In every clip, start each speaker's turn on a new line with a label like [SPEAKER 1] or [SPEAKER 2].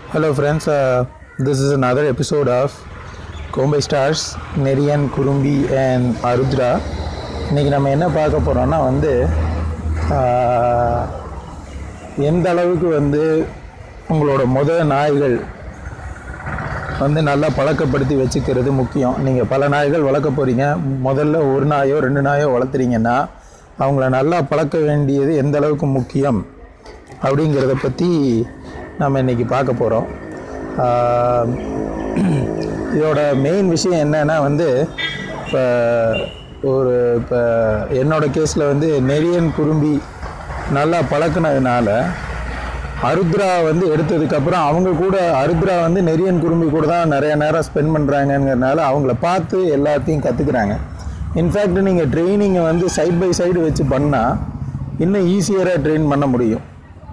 [SPEAKER 1] Hello, friends. Uh, this is another episode of Kombai stars Neriyan Kurumbi and Arudhra இன்றைக்கி நம்ம என்ன பார்க்க போகிறோம்னா வந்து ஆஹ், எந்த அளவுக்கு வந்து உங்களோட முத நாய்கள் வந்து நல்லா பழக்கப்படுத்தி வச்சுக்கிறது முக்கியம் நீங்கள் பல நாய்கள் வளர்க்க போகிறீங்க முதல்ல ஒரு நாயோ ரெண்டு நாயோ வளர்த்துறீங்கன்னா அவங்கள நல்லா பழக்க வேண்டியது எந்த அளவுக்கு முக்கியம் அப்படிங்கிறத பற்றி நம்ம இன்றைக்கி பார்க்க போகிறோம் இதோட மெயின் விஷயம் என்னன்னா வந்து இப்போ ஒரு இப்போ என்னோட கேஸில் வந்து நெரியன் குறும்பி நல்லா பழக்கினதுனால அருத்ரா வந்து எடுத்ததுக்கப்புறம் அவங்க கூட அருத்ரா வந்து நெரியன் குறும்பி கூட தான் நிறைய நேரம் ஸ்பெண்ட் பண்ணுறாங்கங்கிறனால அவங்கள பார்த்து எல்லாத்தையும் கற்றுக்குறாங்க இன்ஃபேக்ட் நீங்கள் ட்ரைனிங்கை வந்து சைட் பை சைடு வச்சு பண்ணால் இன்னும் ஈஸியராக ட்ரெயின் பண்ண முடியும்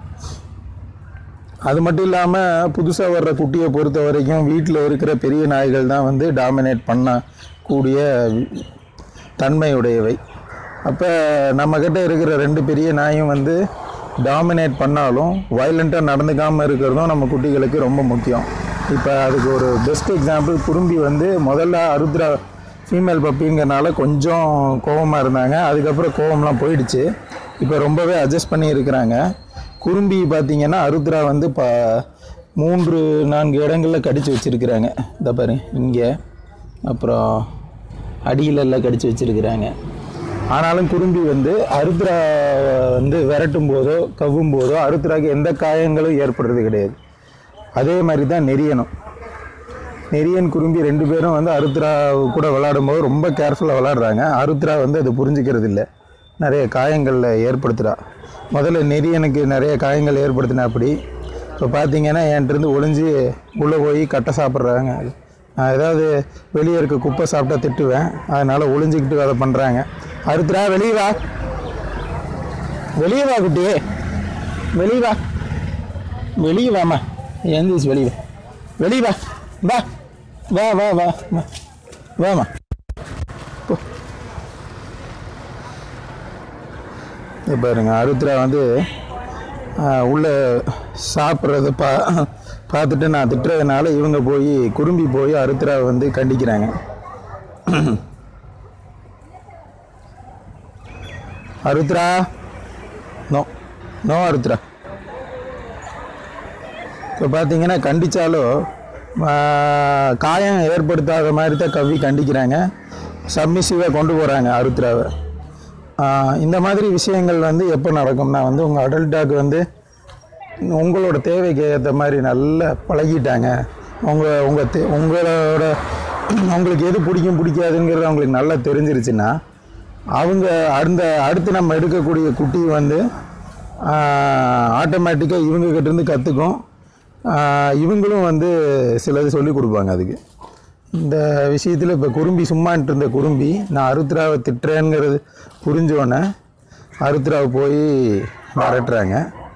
[SPEAKER 1] அது மட்டும் இல்லாமல் புதுசாக வர்ற குட்டியை பொறுத்த வரைக்கும் வீட்டில் இருக்கிற பெரிய நாய்கள் தான் வந்து டாமினேட் பண்ணக்கூடிய தன்மையுடையவை அப்போ நம்மக்கிட்ட இருக்கிற ரெண்டு பெரிய நாயும் வந்து டாமினேட் பண்ணாலும் வயலண்ட்டாக நடந்துக்காமல் இருக்கிறதும் நம்ம குட்டிகளுக்கு ரொம்ப முக்கியம் இப்போ அதுக்கு ஒரு பெஸ்ட் எக்ஸாம்பிள் குறும்பி வந்து முதல்ல அருத்ரா ஃபீமேல் பப்பிங்கிறனால கொஞ்சம் கோவமாக இருந்தாங்க அதுக்கப்புறம் கோவம்லாம் போயிடுச்சு இப்போ ரொம்பவே அட்ஜஸ்ட் பண்ணி இருக்கிறாங்க குறும்பி பார்த்தீங்கன்னா அருத்ரா வந்து ப மூன்று நான்கு இடங்களில் கடிச்சு வச்சுருக்குறாங்க இந்த பாரு இங்கே அப்புறம் அடியில எல்லாம் கடிச்சு வச்சுருக்குறாங்க ஆனாலும் குறும்பி வந்து அருத்ரா வந்து விரட்டும் போதோ கவ்வும் போதோ அருத்ராக்கு எந்த காயங்களும் ஏற்படுறது கிடையாது அதே மாதிரி தான் நெரியணும் நெரியன் குறும்பி ரெண்டு பேரும் வந்து அருத்ரா கூட விளையாடும்போது ரொம்ப கேர்ஃபுல்லாக விளையாடுறாங்க அருத்ரா வந்து அது புரிஞ்சுக்கிறது இல்லை நிறைய காயங்களில் ஏற்படுத்துகிறா முதல்ல நெரியனுக்கு நிறைய காயங்கள் ஏற்படுத்தினா அப்படி இப்போ பார்த்தீங்கன்னா என்கிட்டருந்து ஒளிஞ்சு உள்ளே போய் கட்டை சாப்பிட்றாங்க நான் ஏதாவது வெளியே இருக்க குப்பை சாப்பிட்டா திட்டுவேன் அதனால் ஒளிஞ்சிக்கிட்டு அதை பண்ணுறாங்க அருத்ரா வெளியே வா வெளியே வா குட்டியே வெளியே வா வெளியே வாம்மா எந்திரிச்சு வெளியே வா வெளியே வா வா வா வா வா வா வாமா போ இப்போ பாருங்க அருத்ரா வந்து ஆஹ், உள்ள சாப்பிட்றத பா பார்த்துட்டு நான் திட்டுறதுனால இவங்க போய் குறும்பி போய் அருத்ராவை வந்து கண்டிக்கிறாங்க அருத்ரா நோ நோ அருத்ரா இப்போ பார்த்தீங்கன்னா கண்டிச்சாலும் ஆஹ், காயம் ஏற்படுத்தாத மாதிரி தான் கவ்வி கண்டிக்கிறாங்க சப்மிசிவாக கொண்டு போகிறாங்க அருத்ராவை ஆஹ், இந்த மாதிரி விஷயங்கள் வந்து எப்போ நடக்கும்னா வந்து உங்கள் அடல்ட் டாக் வந்து உங்களோட தேவைக்கு ஏற்ற மாதிரி நல்லா பழகிட்டாங்க உங்கள் உங்கள் தே உங்களோட உங்களுக்கு எது பிடிக்கும் பிடிக்காதுங்கிறது அவங்களுக்கு நல்லா தெரிஞ்சிருச்சுன்னா அவங்க அந்த அடுத்து நம்ம எடுக்கக்கூடிய குட்டி வந்து ஆட்டோமேட்டிக்காக இவங்க கிட்டேருந்து கற்றுக்கும் இவங்களும் வந்து சிலது சொல்லி கொடுப்பாங்க அதுக்கு இந்த விஷயத்தில் இப்போ குறும்பி சும்மான்ட்டு இருந்த குறும்பி நான் அருத்ராவை திட்டுறேங்கிறது புரிஞ்சோடனே அருத்ராவை போய் மிரட்டுறாங்க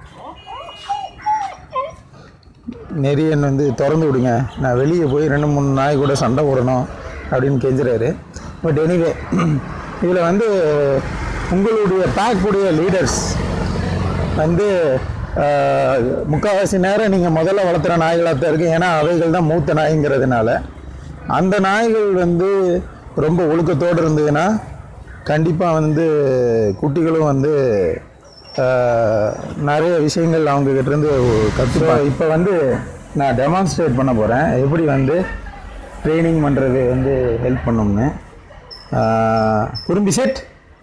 [SPEAKER 1] நெரியன் வந்து திறந்து விடுங்க நான் வெளியே போய் ரெண்டு மூணு நாய் கூட சண்டை போடணும் அப்படின்னு கெஞ்சுறாரு பட் எனிவே இதில் வந்து உங்களுடைய பேக்குடைய லீடர்ஸ் வந்து ஆஹ், முக்கால்வாசி நேரம் நீங்கள் முதல்ல வளர்த்துற நாய்களாக தான் இருக்குது ஏன்னா அவைகள் தான் மூத்த நாய்ங்கிறதுனால அந்த நாய்கள் வந்து ரொம்ப ஒழுக்கத்தோடு இருந்ததுன்னா கண்டிப்பாக வந்து குட்டிகளும் வந்து ஆஹ், நிறைய விஷயங்கள் அவங்க கிட்ட இருந்து கற்றுப்போம் இப்போ வந்து நான் டெமான்ஸ்ட்ரேட் பண்ண போகிறேன் எப்படி வந்து ட்ரைனிங் பண்ணுறது வந்து ஹெல்ப் பண்ணும்னு ஆஹ், குறும்பி செட்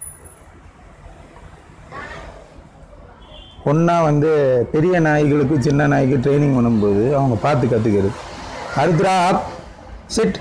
[SPEAKER 1] ஒன்றா வந்து பெரிய நாய்களுக்கு சின்ன நாய்க்கு ட்ரைனிங் பண்ணும்போது அவங்க பார்த்து கற்றுக்கிறது அருத்ரா அப் சிட்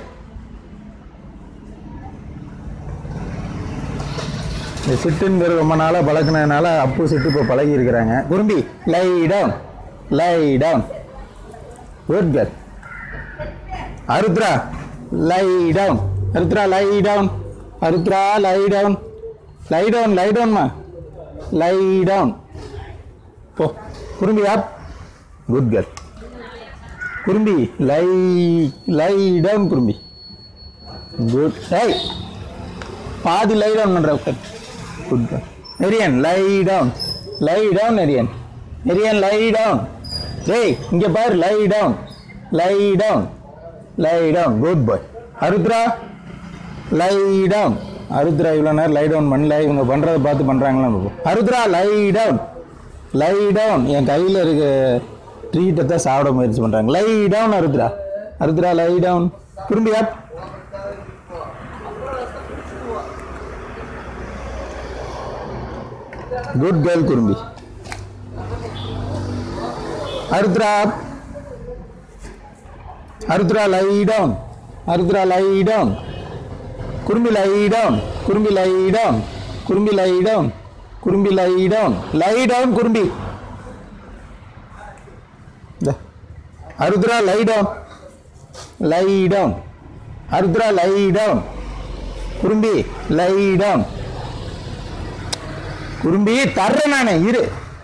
[SPEAKER 1] இந்த சிட்டுங்கிறது ரொம்ப நாளாக பழக்கினதுனால அப்பு சிட்டு இப்போ பழகி இருக்கிறாங்க Kurumbi lie down lie down good girl Arudhra lie down Arudhra lie down Arudhra lie down lie down lie டவுன்மா லை டவுன் போ Kurumbi up good girl Kurumbi lie lie down Kurumbi good ஏய் பாதி லை டவுன் பண்ணுற உட்கார் good girl Neriyan lie down lie down Neriyan Neriyan lie down டேய் இங்க பாரு lie down lie down lie down good boy Arudhra lie down Arudhra இவ்வளோ நேரம் லை டவுன் பண்ணல இவங்க பண்ணுறதை பார்த்து பண்ணுறாங்களா Arudhra lie down lie down என் கையில் இருக்க ட்ரீட்டை தான் சாப்பிட முயற்சி பண்ணுறாங்க lie down Arudhra Arudhra lie down திரும்பி up good girl Kurumbi Arudhra Arudhra lie down Arudhra lie down Kurumbi lie down Kurumbi lie down Kurumbi lie down Kurumbi lie down lie down Kurumbi இந்த. Arudhra lie down lie down Arudhra lie down Kurumbi lie down Kurumbi தர்றேன் நானே இரு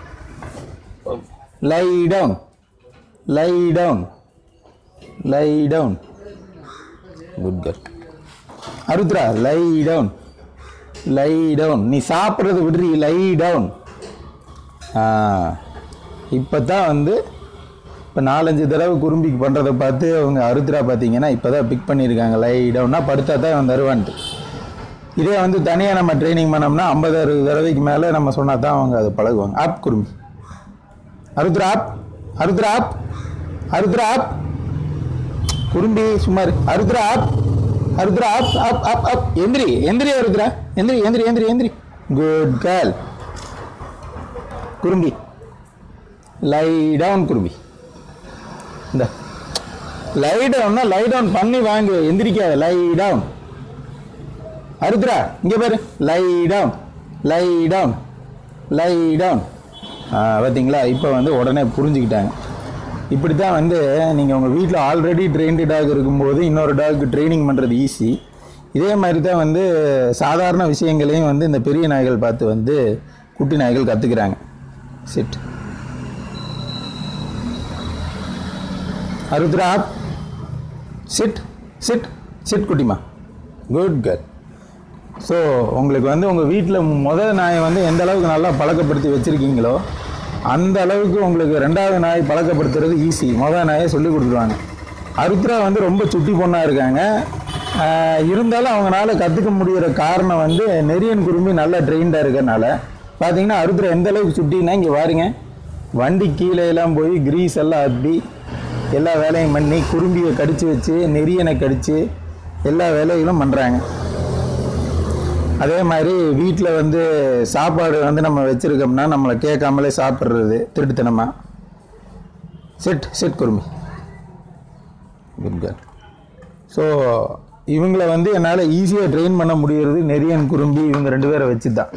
[SPEAKER 1] லை down lie down lie down good girl Arudhra lie down lie down நீ சாப்பிட்றது விடுறி லை down ஆ இப்போ தான் வந்து இப்போ நாலஞ்சு தடவை குறும்பிக்கு பண்ணுறதை பார்த்து அவங்க அருத்ரா பார்த்தீங்கன்னா இப்போ தான் பிக் பண்ணியிருக்காங்க லை டவுன்னா படுத்தா தான் அவன் தருவான்ட்டு இதே வந்து தனியாக நம்ம ட்ரைனிங் பண்ணோம்னா ஐம்பது அறுபது தடவைக்கு மேலே நம்ம சொன்னா தான் அவங்க அதை பழகுவாங்க off Kurumbi Arudhra off Arudhra off Arudhra off Kurumbi சுமார் Arudhra off Arudhra up up up up எந்திரி எந்திரி அருத்ரா எந்திரி எந்திரி எந்திரி எந்திரி good girl Kurumbi lie down Kurumbi இந்த லை டவுன்னா லை டவுன் பண்ணி வாங்கு எந்திரிக்காத லை டவுன் அருத்ரா இங்க பாரு lie down lie down lie down பார்த்தீங்களா இப்போ வந்து உடனே புரிஞ்சுக்கிட்டாங்க இப்படி தான் வந்து நீங்கள் உங்கள் வீட்டில் ஆல்ரெடி ட்ரெயின்டு டாக் இருக்கும்போது இன்னொரு டாக்கு ட்ரைனிங் பண்ணுறது ஈஸி இதே மாதிரி தான் வந்து சாதாரண விஷயங்களையும் வந்து இந்த பெரிய நாய்கள் பார்த்து வந்து குட்டி நாய்கள் கற்றுக்குறாங்க sit Arudhra sit sit sit குட்டிமா குட் கேர்ள் ஸோ உங்களுக்கு வந்து உங்கள் வீட்டில் முதல் நாயை வந்து எந்த அளவுக்கு நல்லா பழக்கப்படுத்தி வச்சுருக்கீங்களோ அந்த அளவுக்கு உங்களுக்கு ரெண்டாவது நாய் பழக்கப்படுத்துறது ஈஸி முதல் நாயை சொல்லி கொடுத்துருவாங்க அருத்ரா வந்து ரொம்ப சுட்டி பொண்ணாக இருக்காங்க ஆஹ் இருந்தாலும் அவங்களால கற்றுக்க முடிகிற காரணம் வந்து நெரியன் குரும்பி நல்லா ட்ரெயின்டாக இருக்கறனால பார்த்தீங்கன்னா அருத்ரா எந்த அளவுக்கு சுட்டினா இங்கே பாருங்க வண்டி கீழே எல்லாம் போய் கிரீஸ் எல்லாம் அப்பி எல்லா வேலையும் பண்ணி குரும்பியை கடிச்சு வச்சு நெரியனை கடிச்சு எல்லா வேலைகளும் பண்ணுறாங்க அதே மாதிரி வீட்டில் வந்து சாப்பாடு வந்து நம்ம வச்சுருக்கோம்னா நம்மளை கேட்காமலே சாப்பிட்றது திருட்டுத்தனமாக sit sit Kurumi good girl so இவங்கள வந்து என்னால் ஈஸியாக ட்ரெயின் பண்ண முடியறது நெரியன் குறும்பி இவங்க ரெண்டு பேரை வச்சு தான்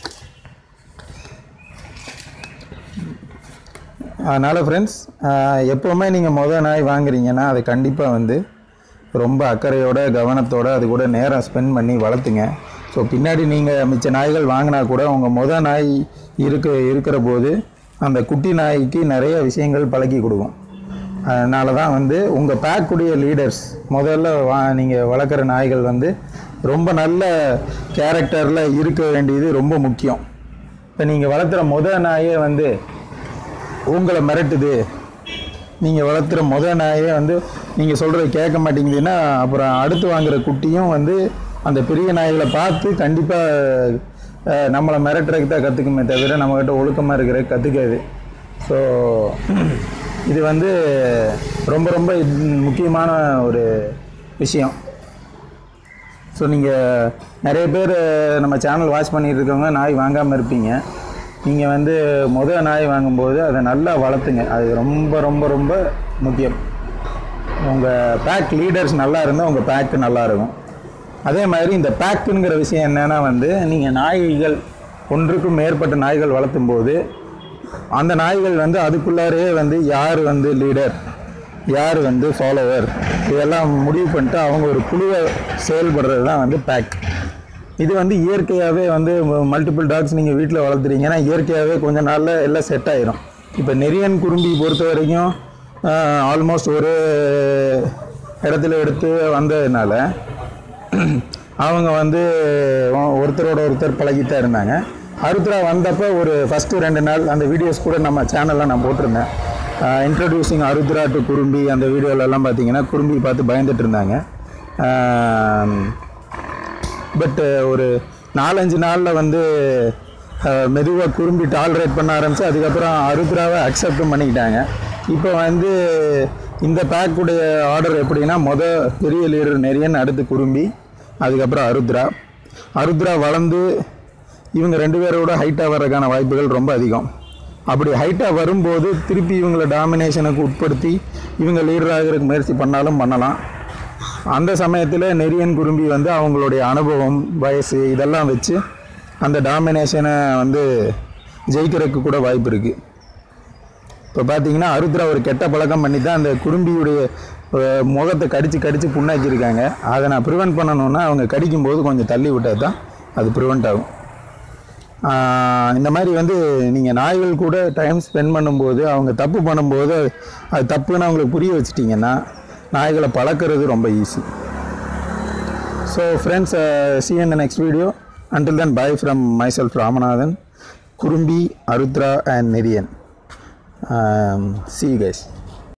[SPEAKER 1] அதனால் ஃப்ரெண்ட்ஸ் எப்போவுமே நீங்கள் மொதல் நாய் வாங்குறீங்கன்னா அதை கண்டிப்பாக வந்து ரொம்ப அக்கறையோட கவனத்தோட அது கூட நேரம் ஸ்பெண்ட் பண்ணி வளர்த்துங்க ஸோ பின்னாடி நீங்கள் மிச்ச நாய்கள் வாங்கினா கூட உங்கள் மொதல் நாய் இருக்க இருக்கிற போது அந்த குட்டி நாய்க்கு நிறைய விஷயங்கள் பழக்கி கொடுக்கும் அதனால தான் வந்து உங்கள் பேக்குடைய லீடர்ஸ் முதல்ல வா நீங்கள் வளர்க்குற நாய்கள் வந்து ரொம்ப நல்ல கேரக்டரில் இருக்க வேண்டியது ரொம்ப முக்கியம் இப்போ நீங்கள் வளர்த்துற முதல் நாயே வந்து உங்களை மிரட்டுது நீங்கள் வளர்த்துற முத நாயே வந்து நீங்கள் சொல்கிறத கேட்க மாட்டேங்குதுன்னா அப்புறம் அடுத்து வாங்குற குட்டியும் வந்து அந்த பெரிய நாய்களை பார்த்து கண்டிப்பாக நம்மளை மிரட்டுறதுக்கு தான் கற்றுக்குமே தவிர நம்மக்கிட்ட ஒழுக்கமாக இருக்கிற கற்றுக்காது ஸோ இது வந்து ரொம்ப ரொம்ப முக்கியமான ஒரு விஷயம் ஸோ நீங்கள் நிறைய பேர் நம்ம சேனல் வாட்ச் பண்ணிட்டு இருக்கவங்க நாய் வாங்காமல் இருப்பீங்க நீங்கள் வந்து முதல் நாய் வாங்கும்போது அதை நல்லா வளர்த்துங்க அது ரொம்ப ரொம்ப ரொம்ப முக்கியம் உங்கள் பேக் லீடர்ஸ் நல்லா இருந்தால் உங்கள் பேக்கு நல்லா இருக்கும் அதே மாதிரி இந்த பேக்குங்கிற விஷயம் என்னென்னா வந்து நீங்கள் நாய்கள் ஒன்றுக்கும் மேற்பட்ட நாய்கள் வளர்த்தும் போது அந்த நாய்கள் வந்து அதுக்குள்ளாரே வந்து யார் வந்து லீடர் யார் வந்து ஃபாலோவர் இதெல்லாம் முடிவு பண்ணிட்டு அவங்க ஒரு குழுவை செயல்படுறது தான் வந்து பேக் இது வந்து இயற்கையாகவே வந்து மல்டிபிள் டாக்ஸ் நீங்கள் வீட்டில் வளர்த்துறீங்கன்னா இயற்கையாகவே கொஞ்ச நாளில் எல்லாம் செட் ஆயிரும் இப்போ நெரியன் குறும்பி பொறுத்த வரைக்கும் ஆல்மோஸ்ட் ஒரு இடத்துல எடுத்து வந்ததுனால அவங்க வந்து ஒ- ஒருத்தரோட ஒருத்தர் பழகித்தான் இருந்தாங்க அருத்ரா வந்தப்போ ஒரு ஃபஸ்ட்டு ரெண்டு நாள் அந்த வீடியோஸ் கூட நம்ம சேனலில் நான் போட்டிருந்தேன் இன்ட்ரடியூசிங் அருத்ரா டு குறும்பி அந்த வீடியோலலாம் பார்த்தீங்கன்னா குறும்பி பார்த்து பயந்துட்டு இருந்தாங்க பட் ஒரு நாலஞ்சு நாளில் வந்து மெதுவாக குறும்பி டாலரேட் பண்ண ஆரம்பிச்சு அதுக்கப்புறம் அருத்ராவை அக்செப்டும் பண்ணிக்கிட்டாங்க இப்போ வந்து இந்த பேக்குடைய ஆர்டர் எப்படின்னா மொத பெரிய லீடர் நெறியன் அடுத்து குறும்பி அதுக்கப்புறம் அருத்ரா அருத்ரா வளர்ந்து இவங்க ரெண்டு பேரோட ஹைட்டாக வர்றதுக்கான வாய்ப்புகள் ரொம்ப அதிகம் அப்படி ஹைட்டாக வரும்போது திருப்பி இவங்களை டாமினேஷனுக்கு உட்படுத்தி இவங்க லீடர் ஆகிறதுக்கு முயற்சி பண்ணாலும் பண்ணலாம் அந்த சமயத்தில் நெறியன் குறும்பி வந்து அவங்களுடைய அனுபவம் வயசு இதெல்லாம் வச்சு அந்த டாமினேஷனை வந்து ஜெயிக்கிறதுக்கு கூட வாய்ப்பு இருக்குது இப்போ பார்த்தீங்கன்னா அருத்ரா ஒரு கெட்ட பழக்கம் பண்ணி தான் அந்த குறும்பியுடைய அஹ், முகத்தை கடித்து கடித்து புண்ணாக்கியிருக்காங்க அதை நான் ப்ரிவெண்ட் பண்ணணுன்னா அவங்க கடிக்கும்போது கொஞ்சம் தள்ளி விட்டால் தான் அது ப்ரிவெண்ட் ஆகும் ஆஹ், இந்த மாதிரி வந்து நீங்கள் நாய்கள் கூட டைம் ஸ்பெண்ட் பண்ணும்போது அவங்க தப்பு பண்ணும்போது அது தப்புன்னு அவங்களுக்கு புரிய வச்சிட்டிங்கன்னா நாய்களை பழக்கிறது ரொம்ப easy so friends see in the next video until then bye from myself Ramanathan Kurumbi Arudhra and Neriyan um, see you guys